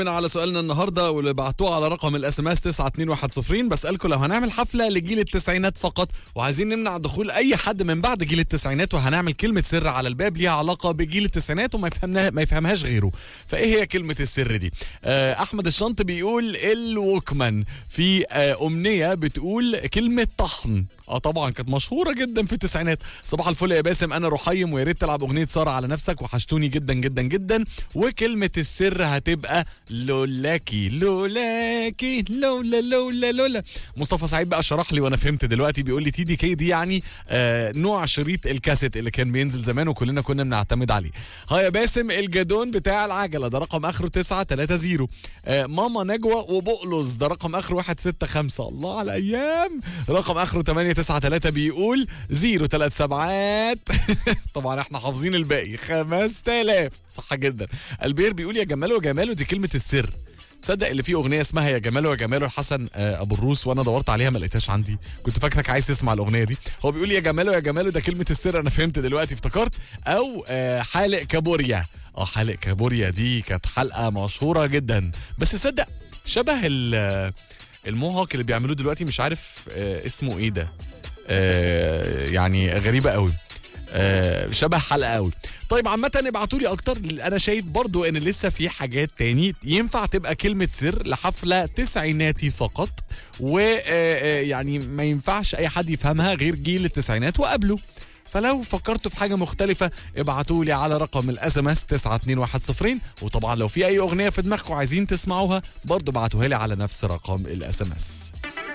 على سؤالنا النهارده واللي بعتوه على رقم الاس ام اس 92110 بسالكم لو هنعمل حفله لجيل التسعينات فقط وعايزين نمنع دخول اي حد من بعد جيل التسعينات وهنعمل كلمه سر على الباب ليها علاقه بجيل التسعينات وما يفهمنا ما يفهمهاش غيره فايه هي كلمه السر دي آه احمد الشنط بيقول الوكمان في آه امنيه بتقول كلمه طحن اه طبعا كانت مشهوره جدا في التسعينات صباح الفل يا باسم انا رحيم ويا ريت تلعب اغنيه ساره على نفسك وحشتوني جدا جدا جدا وكلمه السر هتبقى لولاكي لولاكي لولا لولا لولا مصطفى سعيد بقى شرح لي وانا فهمت دلوقتي بيقول لي تي دي كي دي يعني آه نوع شريط الكاسيت اللي كان بينزل زمان وكلنا كنا بنعتمد عليه ها يا باسم الجدون بتاع العجله ده رقم اخره 930 آه ماما نجوى وبقلص ده رقم اخره 165 الله على الايام رقم اخره 893 بيقول زيرو ثلاث سبعات طبعا احنا حافظين الباقي 5000 صح جدا البير بيقول يا جماله وجماله دي كلمه السر تصدق اللي فيه اغنيه اسمها يا جماله يا جماله الحسن آه، ابو الروس وانا دورت عليها ما لقيتهاش عندي كنت فاكرك عايز تسمع الاغنيه دي هو بيقول يا جماله يا جماله ده كلمه السر انا فهمت دلوقتي افتكرت او آه، حالق كابوريا اه حالق كابوريا دي كانت حلقه مشهوره جدا بس تصدق شبه ال- الموهوك اللي بيعملوه دلوقتي مش عارف آه، اسمه ايه ده آه، يعني غريبه قوي آه، شبه حلقه قوي طيب عامة ابعتوا لي اكتر انا شايف برضو ان لسه في حاجات تاني ينفع تبقى كلمة سر لحفلة تسعيناتي فقط ويعني ما ينفعش اي حد يفهمها غير جيل التسعينات وقبله فلو فكرتوا في حاجة مختلفة ابعتوا لي على رقم الاس ام اس 92110 وطبعا لو في اي اغنية في دماغكم عايزين تسمعوها برضو ابعتوها لي على نفس رقم الاس ام اس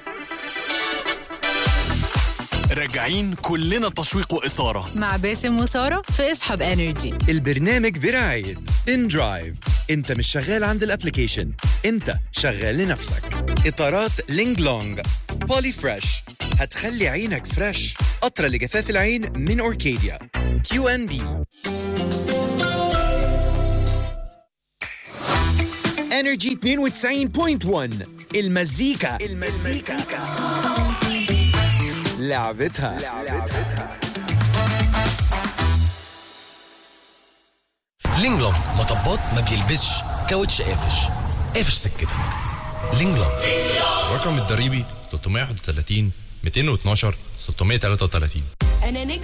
راجعين كلنا تشويق واثاره مع باسم وسارة في اصحاب انرجي البرنامج برعاية ان درايف انت مش شغال عند الابليكيشن انت شغال لنفسك اطارات لينج لونج بولي فريش هتخلي عينك فريش قطرة لجفاف العين من اوركيديا كيو ان بي انرجي 92.1 المزيكا المزيكا لعبتها لينج لونج مطبات ما بيلبسش كاوتش قافش قافش سكتك لينج لونج الرقم الضريبي 331 212 633